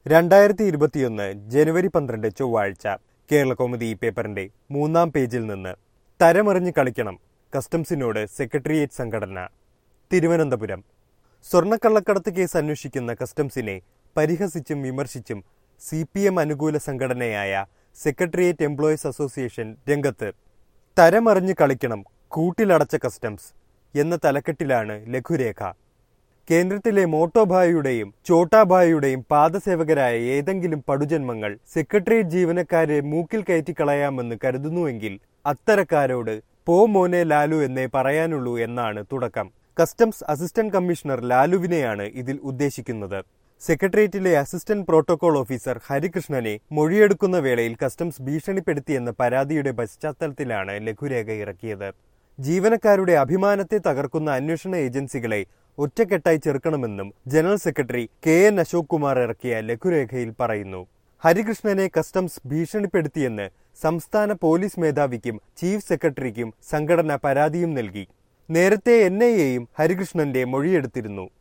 രണ്ടായിരത്തി ഇരുപത്തിയൊന്ന് ജനുവരി പന്ത്രണ്ട് ചൊവ്വാഴ്ച കേരള കൗമുദി ഈ പേപ്പറിന്റെ മൂന്നാം പേജിൽ നിന്ന് തരമറിഞ്ഞ് കളിക്കണം കസ്റ്റംസിനോട് സെക്രട്ടേറിയറ്റ് സംഘടന തിരുവനന്തപുരം സ്വർണ്ണക്കള്ളക്കടത്ത് കേസ് അന്വേഷിക്കുന്ന കസ്റ്റംസിനെ പരിഹസിച്ചും വിമർശിച്ചും സി പി എം അനുകൂല സംഘടനയായ സെക്രട്ടേറിയറ്റ് എംപ്ലോയീസ് അസോസിയേഷൻ രംഗത്ത് തരമറിഞ്ഞ് കളിക്കണം കൂട്ടിലടച്ച കസ്റ്റംസ് എന്ന തലക്കെട്ടിലാണ് ലഘുരേഖ കേന്ദ്രത്തിലെ മോട്ടോഭായിയുടെയും ചോട്ടാഭായിയുടെയും പാദസേവകരായ ഏതെങ്കിലും പടുജന്മങ്ങൾ സെക്രട്ടേറിയറ്റ് ജീവനക്കാരെ മൂക്കിൽ കയറ്റിക്കളയാമെന്ന് കരുതുന്നുവെങ്കിൽ അത്തരക്കാരോട് പോ മോനെ ലാലു എന്നേ പറയാനുള്ളൂ എന്നാണ് തുടക്കം കസ്റ്റംസ് അസിസ്റ്റന്റ് കമ്മീഷണർ ലാലുവിനെയാണ് ഇതിൽ ഉദ്ദേശിക്കുന്നത് സെക്രട്ടേറിയറ്റിലെ അസിസ്റ്റന്റ് പ്രോട്ടോകോൾ ഓഫീസർ ഹരികൃഷ്ണനെ മൊഴിയെടുക്കുന്ന വേളയിൽ കസ്റ്റംസ് ഭീഷണിപ്പെടുത്തിയെന്ന പരാതിയുടെ പശ്ചാത്തലത്തിലാണ് ലഘുരേഖ ഇറക്കിയത് ജീവനക്കാരുടെ അഭിമാനത്തെ തകർക്കുന്ന അന്വേഷണ ഏജൻസികളെ ഒറ്റക്കെട്ടായി ചെറുക്കണമെന്നും general secretary K N Ashok Kumar ഇറക്കിയ ലഘുരേഖയിൽ പറയുന്നു ഹരികൃഷ്ണനെ കസ്റ്റംസ് ഭീഷണിപ്പെടുത്തിയെന്ന് സംസ്ഥാന പോലീസ് മേധാവിക്കും ചീഫ് സെക്രട്ടറിക്കും സംഘടന പരാതിയും നൽകി നേരത്തെ എൻ ഐ എയും ഹരികൃഷ്ണന്റെ മൊഴിയെടുത്തിരുന്നു